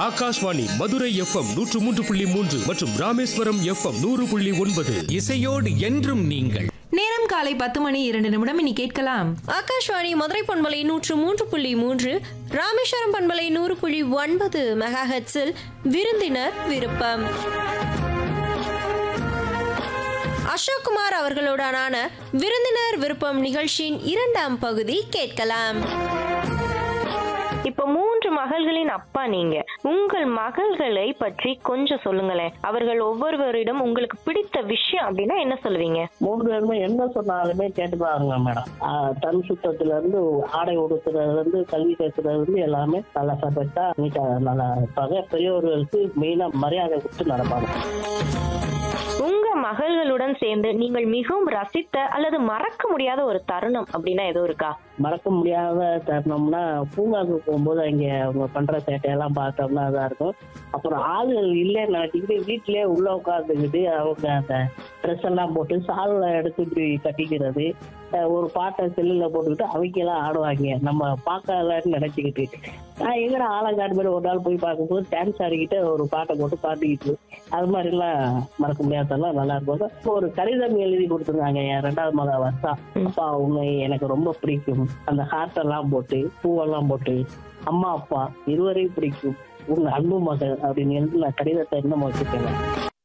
Akashvani Madurai FM நூற்று மூன்று புள்ளி மூன்று மற்றும் ராமேஸ்வரம் எஃப்எம் நூறு புள்ளி ஒன்பது இசையோடு என்றும் நீங்கள் நேரம் காலை பத்து மணி இரண்டு நிமிடம் இனி கேட்கலாம் ஆகாஷ்வாணி மதுரை பண்பலை நூற்று மூன்று புள்ளி மூன்று ராமேஸ்வரம் பண்பலை நூறு புள்ளி ஒன்பது மெகா ஹெட்ஸில் விருந்தினர் விருப்பம் அசோக்குமார் அவர்களுடனான விருந்தினர் விருப்பம் நிகழ்ச்சியின் இரண்டாம் பகுதி கேட்கலாம் இப்ப மூன்று மகள்களின் அப்பா நீங்க உங்கள் மகள்களை பற்றி கொஞ்சம் சொல்லுங்களேன் அவர்கள் ஒவ்வொருவரிடம் உங்களுக்கு பிடித்த விஷயம் அப்படின்னா என்ன சொல்லுவீங்க மூணு பேருமே என்ன சொன்னாலுமே கேட்டுப்பாங்க மேடம் ஆஹ் தன் சுத்தத்துல இருந்து ஆடை உடுத்துறதுல இருந்து கல்வி கற்கிறதுல இருந்து எல்லாமே நல்லா சப்பட்டா நீட்டா நல்லா இருப்பாங்க பெரியவர்களுக்கு மெயினா மரியாதை கொடுத்து நடப்பாங்க உங்க மகள்களுடன் சேர்ந்து நீங்கள் மிகவும் ரசித்த அல்லது மறக்க முடியாத ஒரு தருணம் அப்படின்னா எதுவும் இருக்கா மறக்க முடியாத தருணம்னா பூங்காவுக்கு போகும்போது அங்க அவங்க பண்ற சேட்டையெல்லாம் பார்த்தோம்னா இதா இருக்கும் அப்புறம் ஆளுகள் இல்லைன்னு நினைச்சிக்கிட்டு வீட்டிலேயே உள்ள உட்காந்துக்கிட்டு அவங்க அந்த ட்ரெஸ் எல்லாம் போட்டு சால்ல எடுத்து இப்படி கட்டிக்கிறது அஹ் ஒரு பாட்டை செல்லுல போட்டுக்கிட்டு அவங்க எல்லாம் ஆடுவாங்க நம்ம பார்க்கலன்னு நினைச்சுக்கிட்டு நான் எங்கடா ஆலங்காடு மாதிரி ஒரு நாள் போய் பார்க்கும்போது டான்ஸ் ஆடிக்கிட்டு ஒரு பாட்டை போட்டு பாடிக்கிட்டு அது மாதிரிலாம் மறக்க முடியாதெல்லாம் நல்லா இருக்கும் ஒரு கடிதம் எழுதி கொடுத்துருந்தாங்க என் ரெண்டாவது மக வருஷம் அப்பா அவங்க எனக்கு ரொம்ப பிடிக்கும் அந்த ஹார்ட் எல்லாம் போட்டு பூவெல்லாம் போட்டு அம்மா அப்பா இருவரையும் பிடிக்கும் உங்க அன்பு மகள் அப்படின்னு எழுதி நான் கடிதத்தை இன்னும் வச்சுருக்கேன்